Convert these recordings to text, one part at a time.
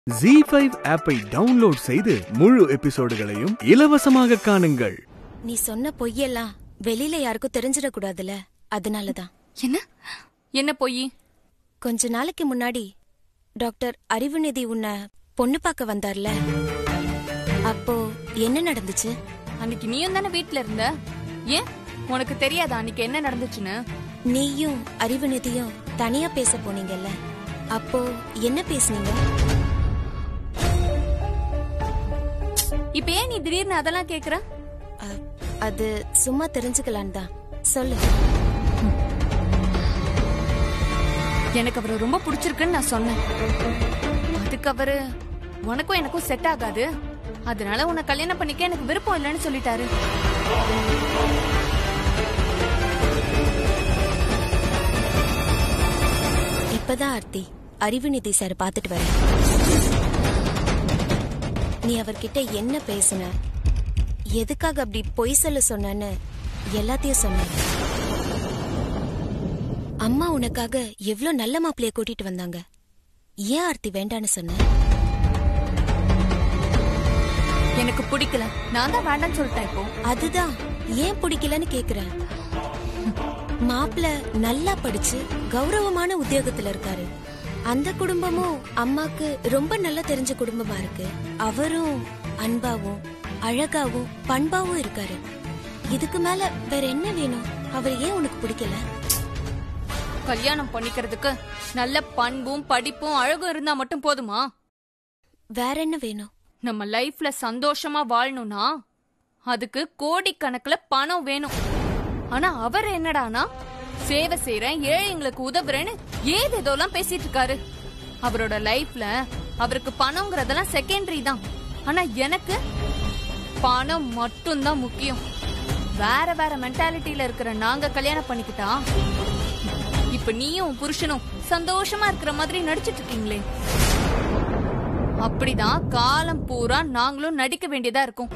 G five ஆப்பை download செய்து முழு எபிசோடுகளையும் இலவசமாக காணுங்கள் நீ சொன்ன பொய்யெல்லாம் வெளியில யாருக்கும் தெரிஞ்சிடக்கூடாதுல அதனாலதான் என்ன என்ன பொய் கொஞ்ச நாளைக்கு முன்னாடி டாக்டர் அறிவுநிதி உன்னை பொண்ணு பார்க்க வந்தார்ல அப்போ என்ன நடந்துச்சு அன்னைக்கு நீயும் தானே வீட்ல இருந்த ஏன் உனக்கு தெரியாதா அன்னைக்கு என்ன நடந்துச்சுன்னு நீயும் அறிவுநிதியும் தனியா பேச போனீங்கல்ல அப்போ என்ன பேசுனீங்க இப்ப ஏன் நீ திடீர்னு அதெல்லாம் கேக்குற அ, அது சும்மா தெரிஞ்சுக்கலான் தான் சொல்லு எனக்கு அவரை ரொம்ப பிடிச்சிருக்குன்னு நான் சொன்னேன் அதுக்கு அவரு உனக்கும் எனக்கும் செட் ஆகாது அதனால உன்னை கல்யாணம் பண்ணிக்க எனக்கு விருப்பம் இல்லைன்னு சொல்லிட்டாரு இப்பதான் ஆர்த்தி அறிவுநிதி சார் பார்த்துட்டு வரேன் நீ அவர்கிட்ட என்ன பேசுன எதுக்காக அப்படி பொய் சொல்ல சொன்னன்னு எல்லாத்தையும் சொன்ன அம்மா உனக்காக எவ்ளோ நல்ல மாப்பிளைய கூட்டிட்டு வந்தாங்க ஏன் ஆர்த்தி வேண்டான்னு சொன்ன எனக்கு பிடிக்கல நான் தான் வேண்டாம்னு சொல்லிட்டேன் இப்போ அதுதான் ஏன் பிடிக்கலன்னு கேக்குறேன் மாப்பிள நல்லா படிச்சு கௌரவமான உத்தியோகத்துல இருக்காரு அந்த குடும்பமும் அம்மாக்கு ரொம்ப நல்லா தெரிஞ்ச குடும்பமா இருக்கு அவரும் அன்பாவும் அழகாவும் பண்பாவும் இருக்காரு இதுக்கு மேல வேற என்ன வேணும் அவர் ஏன் உனக்கு பிடிக்கல கல்யாணம் பண்ணிக்கிறதுக்கு நல்ல பண்பும் படிப்பும் அழகும் இருந்தா மட்டும் போதுமா வேற என்ன வேணும் நம்ம லைஃப்ல சந்தோஷமா வாழணும்னா அதுக்கு கோடிக்கணக்குல பணம் வேணும் ஆனா அவர் என்னடானா சேவை செய்யறேன் ஏழைங்களுக்கு உதவுறேன்னு ஏதேதோலாம் பேசிட்டு இருக்காரு அவரோட லைஃப்ல அவருக்கு பணம்ங்கிறதெல்லாம் செகண்டரி தான் ஆனா எனக்கு பணம் மட்டும்தான் முக்கியம் வேற வேற மென்டாலிட்டியில இருக்கிற நாங்க கல்யாணம் பண்ணிக்கிட்டா இப்ப நீயும் உன் புருஷனும் சந்தோஷமா இருக்கிற மாதிரி நடிச்சிட்டு இருக்கீங்களே அப்படிதான் காலம் பூரா நாங்களும் நடிக்க வேண்டியதா இருக்கும்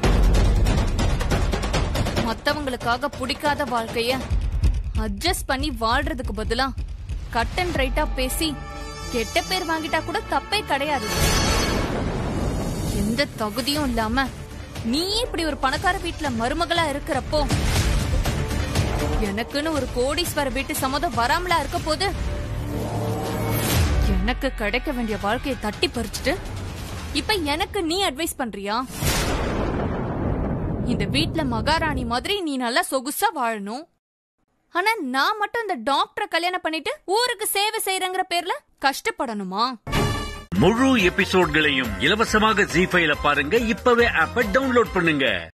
மத்தவங்களுக்காக பிடிக்காத வாழ்க்கைய அட்ஜஸ்ட் பண்ணி வாழ்றதுக்கு பதிலா கட் அண்ட் ரைட்டா பேசி கெட்ட பேர் வாங்கிட்டா கூட தப்பே கிடையாது எந்த தகுதியும் இல்லாம நீ இப்படி ஒரு பணக்கார வீட்டுல மருமகளா இருக்கிறப்போ எனக்குன்னு ஒரு கோடீஸ்வர வீட்டு சம்மதம் வராமலா இருக்க போது எனக்கு கிடைக்க வேண்டிய வாழ்க்கையை தட்டி பறிச்சுட்டு இப்ப எனக்கு நீ அட்வைஸ் பண்றியா இந்த வீட்ல மகாராணி மாதிரி நீ நல்லா சொகுசா வாழணும் ஆனா நான் மட்டும் இந்த டாக்டரை கல்யாணம் பண்ணிட்டு ஊருக்கு சேவை செய்யறங்கிற பேர்ல கஷ்டப்படணுமா முழு எபிசோட்களையும் இலவசமாக ஜி ஃபைல பாருங்க இப்பவே ஆப்ப டவுன்லோட் பண்ணுங்க